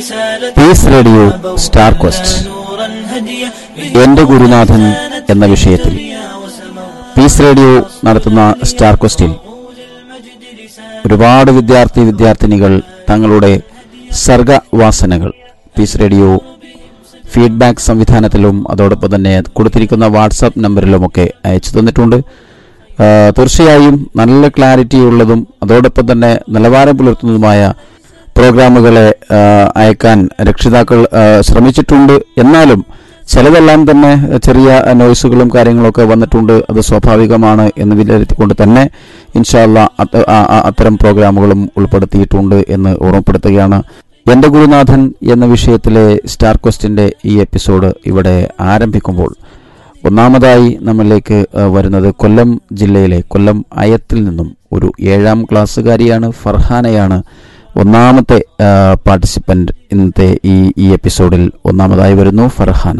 piece radio star question എന്റെ ഗുരുനാഥൻ എന്ന വിഷയത്തിൽ പീസ് റേഡിയോ നടത്തുന്ന സ്റ്റാർ ക്വസ്റ്റിൽ ഒരുപാട് വിദ്യാർത്ഥി വിദ്യാർത്ഥിനികൾ തങ്ങളുടെ സർഗവാസനകൾ പീസ് റേഡിയോ ഫീഡ്ബാക്ക് സംവിധാനത്തിലും അതോടൊപ്പം തന്നെ കൊടുത്തിരിക്കുന്ന വാട്സാപ്പ് നമ്പറിലുമൊക്കെ അയച്ചു തന്നിട്ടുണ്ട് ആ, തീർച്ചയായും നല്ല ക്ലാരിറ്റി ഉള്ളതും അതോടൊപ്പം തന്നെ നിലവാരം പുലർത്തുന്നതുമായ പ്രോഗ്രാമുകളെ ആ, അയക്കാൻ രക്ഷിതാക്കൾ ആ, ശ്രമിച്ചിട്ടുണ്ട് എന്നാലും ചിലതെല്ലാം തന്നെ ചെറിയ നോയ്സുകളും കാര്യങ്ങളൊക്കെ വന്നിട്ടുണ്ട് അത് സ്വാഭാവികമാണ് എന്ന് വിലയിരുത്തിക്കൊണ്ട് തന്നെ ഇൻഷാല്ല അത് ആ- ആ- അത്തരം പ്രോഗ്രാമുകളും ഉൾപ്പെടുത്തിയിട്ടുണ്ട് എന്ന് ഓർമ്മപ്പെടുത്തുകയാണ് എന്റെ ഗുരുനാഥൻ എന്ന വിഷയത്തിലെ സ്റ്റാർ ക്വസ്റ്റിന്റെ ഈ എപ്പിസോഡ് ഇവിടെ ആരംഭിക്കുമ്പോൾ ഒന്നാമതായി നമ്മളിലേക്ക് ആ, വരുന്നത് കൊല്ലം ജില്ലയിലെ കൊല്ലം അയത്തിൽ നിന്നും ഒരു ഏഴാം ക്ലാസ്സുകാരിയാണ് ഫർഹാനയാണ് ഒന്നാമത്തെ പാർട്ടിസിപ്പന്റ് ഇന്നത്തെ ഈ ഈ എപ്പിസോഡിൽ ഒന്നാമതായി വരുന്നു ഫർഹാന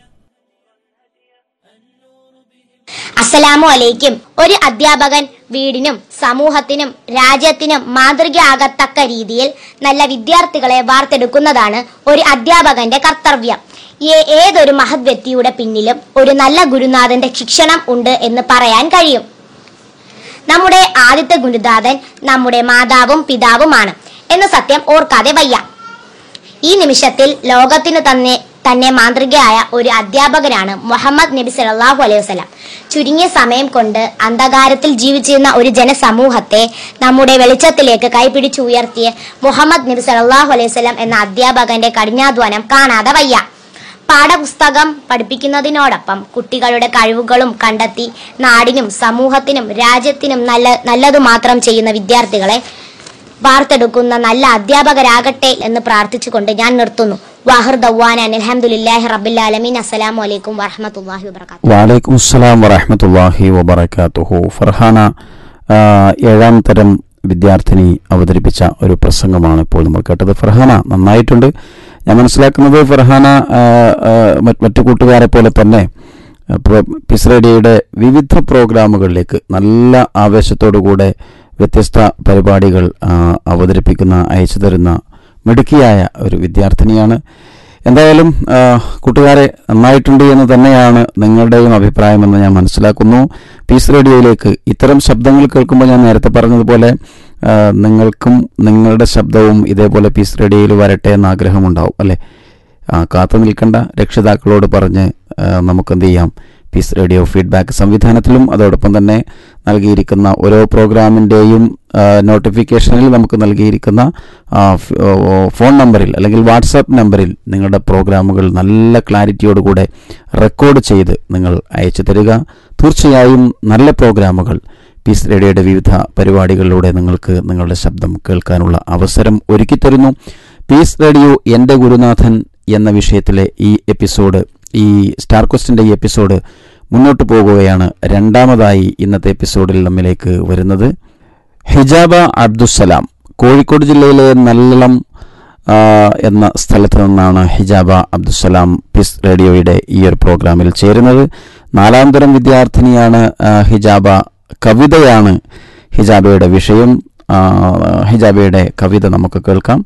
അസ്സലാമു അലൈക്കും ഒരു അധ്യാപകൻ വീടിനും സമൂഹത്തിനും രാജ്യത്തിനും മാതൃകയാകത്തക്ക രീതിയിൽ നല്ല വിദ്യാർത്ഥികളെ വാർത്തെടുക്കുന്നതാണ് ഒരു അധ്യാപകന്റെ കർത്തവ്യം ഏ- ഏതൊരു മഹത് വ്യക്തിയുടെ പിന്നിലും ഒരു നല്ല ഗുരുനാഥന്റെ ശിക്ഷണം ഉണ്ട് എന്ന് പറയാൻ കഴിയും നമ്മുടെ ആദ്യത്തെ ഗുരുനാഥൻ നമ്മുടെ മാതാവും പിതാവുമാണ് എന്ന സത്യം ഓർക്കാതെ വയ്യ ഈ നിമിഷത്തിൽ ലോകത്തിനു തന്നെ തന്നെ മാതൃകയായ ഒരു അധ്യാപകനാണ് മുഹമ്മദ് നബി സല്ലല്ലാഹു അലൈഹി വസല്ലം ചുരുങ്ങിയ സമയം കൊണ്ട് അന്ധകാരത്തിൽ ജീവിച്ചിരുന്ന ഒരു ജനസമൂഹത്തെ നമ്മുടെ വെളിച്ചത്തിലേക്ക് കൈപിടിച്ച് ഉയർത്തിയ മുഹമ്മദ് നബി സല്ലല്ലാഹു അലൈഹി വസല്ലം എന്ന അധ്യാപകന്റെ കഠിനാധ്വാനം കാണാതെ വയ്യ പാഠപുസ്തകം പഠിപ്പിക്കുന്നതിനോടൊപ്പം കുട്ടികളുടെ കഴിവുകളും കണ്ടെത്തി നാടിനും സമൂഹത്തിനും രാജ്യത്തിനും നല്ല നല്ലതു മാത്രം ചെയ്യുന്ന വിദ്യാർത്ഥികളെ വാർത്തെടുക്കുന്ന നല്ല അധ്യാപകരാകട്ടെ എന്ന് പ്രാർത്ഥിച്ചുകൊണ്ട് ഞാൻ നിർത്തുന്നു വാഹിർ ദവാൻ അലഹമുല്ലാഹി റബ്ബിലാലമീൻ അസ്സലാമു അലൈക്കും വറഹമത്തല്ലാഹി വബർക്കാത്തു വാലൈക്കും അസ്സലാം വറഹമത്തല്ലാഹി വബറകാതുഹു ഫർഹാന ആ, ഏഴാം തരം വിദ്യാർത്ഥിനി അവതരിപ്പിച്ച ഒരു പ്രസംഗമാണ് ഇപ്പോൾ നമ്മൾ കേട്ടത് ഫർഹാന നന്നായിട്ടുണ്ട് ഞാൻ മനസ്സിലാക്കുന്നത് ഫർഹാന ആ, ആ, മറ്റ് മറ്റു കൂട്ടുകാരെ പോലെ തന്നെ ആ, പ്രോ- പിസ് റേഡിയോയുടെ വിവിധ പ്രോഗ്രാമുകളിലേക്ക് നല്ല ആവേശത്തോടുകൂടെ വ്യത്യസ്ത പരിപാടികൾ ആ, അവതരിപ്പിക്കുന്ന അയച്ചു തരുന്ന മിടുക്കിയായ ഒരു വിദ്യാർത്ഥിനിയാണ് എന്തായാലും ആ, കൂട്ടുകാരെ നന്നായിട്ടുണ്ട് എന്ന് തന്നെയാണ് നിങ്ങളുടെയും അഭിപ്രായമെന്ന് ഞാൻ മനസ്സിലാക്കുന്നു പീസ് റേഡിയോയിലേക്ക് ഇത്തരം ശബ്ദങ്ങൾ കേൾക്കുമ്പോൾ ഞാൻ നേരത്തെ പറഞ്ഞതുപോലെ ആ, നിങ്ങൾക്കും നിങ്ങളുടെ ശബ്ദവും ഇതേപോലെ പീസ് റേഡിയോയിൽ വരട്ടെ എന്ന് ആഗ്രഹമുണ്ടാവും അല്ലേ ആ, കാത്തു നിൽക്കേണ്ട രക്ഷിതാക്കളോട് പറഞ്ഞ് ആ, നമുക്കെന്ത് ചെയ്യാം പീസ് റേഡിയോ ഫീഡ്ബാക്ക് സംവിധാനത്തിലും അതോടൊപ്പം തന്നെ നൽകിയിരിക്കുന്ന ഓരോ പ്രോഗ്രാമിൻ്റെയും നോട്ടിഫിക്കേഷനിൽ നമുക്ക് നൽകിയിരിക്കുന്ന ആ, ഫ്- ഓ, ഫോൺ നമ്പറിൽ അല്ലെങ്കിൽ വാട്സാപ്പ് നമ്പറിൽ നിങ്ങളുടെ പ്രോഗ്രാമുകൾ നല്ല ക്ലാരിറ്റിയോടുകൂടെ റെക്കോർഡ് ചെയ്ത് നിങ്ങൾ അയച്ചു തരിക തീർച്ചയായും നല്ല പ്രോഗ്രാമുകൾ പീസ് റേഡിയോയുടെ വിവിധ പരിപാടികളിലൂടെ നിങ്ങൾക്ക് നിങ്ങളുടെ ശബ്ദം കേൾക്കാനുള്ള അവസരം ഒരുക്കിത്തരുന്നു പീസ് റേഡിയോ എൻ്റെ ഗുരുനാഥൻ എന്ന വിഷയത്തിലെ ഈ എപ്പിസോഡ് ഈ സ്റ്റാർ ക്വസ്റ്റിൻ്റെ ഈ എപ്പിസോഡ് മുന്നോട്ട് പോകുകയാണ് രണ്ടാമതായി ഇന്നത്തെ എപ്പിസോഡിൽ നമ്മിലേക്ക് വരുന്നത് ഹിജാബ അബ്ദുസലാം കോഴിക്കോട് ജില്ലയിലെ നല്ലളം ആ, എന്ന സ്ഥലത്ത് നിന്നാണ് ഹിജാബ അബ്ദുസലാം പിസ് റേഡിയോയുടെ ഈ ഒരു പ്രോഗ്രാമിൽ ചേരുന്നത് നാലാം തരം വിദ്യാർത്ഥിനിയാണ് ആ, ഹിജാബ കവിതയാണ് ഹിജാബയുടെ വിഷയം ആ, ഹിജാബയുടെ കവിത നമുക്ക് കേൾക്കാം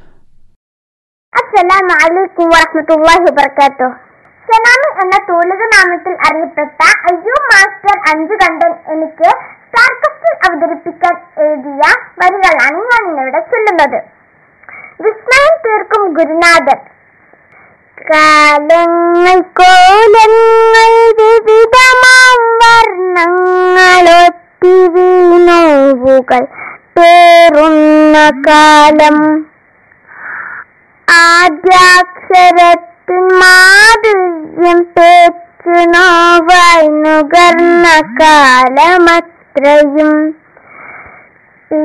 അസ്സലാമു അലൈക്കും വറഹ്മത്തുള്ളാഹി വബറകാതുഹു സലാമി എന്ന തൂലിക നാമത്തിൽ അറിയപ്പെട്ട അയ്യൂബ് മാസ്റ്റർ അഞ്ചു കണ്ടൻ എനിക്ക് സാർക്കസ്റ്റിൽ അവതരിപ്പിക്കാൻ എഴുതിയ വരികളാണ് ഞാൻ ഇന്നിവിടെ ചൊല്ലുന്നത് വിസ്മയം തീർക്കും ഗുരുനാഥൻ കാലങ്ങൾ കോലങ്ങൾ വിവിധമാം വർണ്ണങ്ങളൊത്തിരി നോവുകൾ പേറുന്ന കാലം ആദ്യാക്ഷരത്തിൻ മാധുര്യം പേച്ചു നോവായി നുകർന്ന കാലമത്രയും